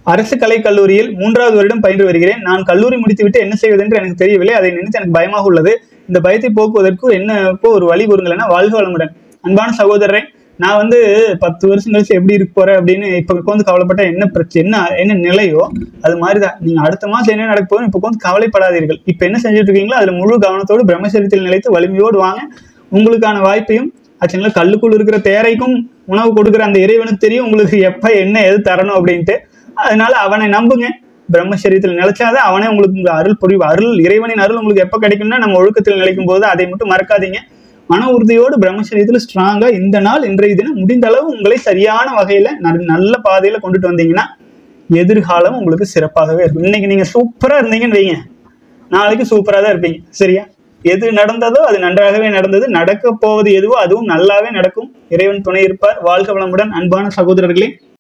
அரசு கலைக் கல்லூரியில் மூன்றாவது வருடம் பயின்று வருகிறேன் நான் கல்லூரி முடித்துவிட்டு என்ன செய்வதென்று எனக்கு தெரியவில்லை அதை நினைத்து எனக்கு பயமாக உள்ளது இந்த பயத்தை போக்குவதற்கு என்ன இப்போ ஒரு வழி கூறுங்கள் என வாழ்க வளமுடன் அன்பான சகோதரரே நான் வந்து பத்து வருஷம் கழிச்சு எப்படி இருக்க போறேன் அப்படின்னு இப்ப உட்காந்து கவலைப்பட்ட என்ன பிரச்சனை என்ன என்ன நிலையோ அது மாதிரிதான் நீங்க அடுத்த மாசம் என்ன நடக்க போகுது இப்ப உட்காந்து கவலைப்படாதீர்கள் இப்ப என்ன செஞ்சுட்டு இருக்கீங்களோ அதுல முழு கவனத்தோடு பிரம்மச்சரியத்தில் நிலைத்து வலிமையோடு வாங்க உங்களுக்கான வாய்ப்பையும் ஆச்சுங்களா கல்லுக்குள் இருக்கிற தேரைக்கும் உணவு கொடுக்குற அந்த இறைவனுக்கு தெரியும் உங்களுக்கு எப்ப என்ன எது தரணும் அப்படின்ட்டு அதனால அவனை நம்புங்க பிரம்மச்சரியத்தில் நிலைச்சாதான் அவனே உங்களுக்கு உங்க அருள் புரிவு அருள் இறைவனின் அருள் உங்களுக்கு எப்ப கிடைக்கும்னா நம்ம ஒழுக்கத்தில் நிலைக்கும் போது அதை மட்டும் மறக்காதீங்க மன உறுதியோடு பிரம்மச்சரியத்தில் ஸ்ட்ராங்கா இந்த நாள் இன்றைய தினம் முடிந்த அளவு உங்களை சரியான வகையில நல்- நல்ல பாதையில கொண்டுட்டு வந்தீங்கன்னா எதிர்காலம் உங்களுக்கு சிறப்பாகவே இருக்கும் இன்னைக்கு நீங்க சூப்பரா இருந்தீங்கன்னு வைங்க நாளைக்கு சூப்பரா தான் இருப்பீங்க சரியா எது நடந்ததோ அது நன்றாகவே நடந்தது நடக்க போவது எதுவோ அதுவும் நல்லாவே நடக்கும் இறைவன் துணை இருப்பார் வாழ்க வளமுடன் அன்பான சகோதரர்களே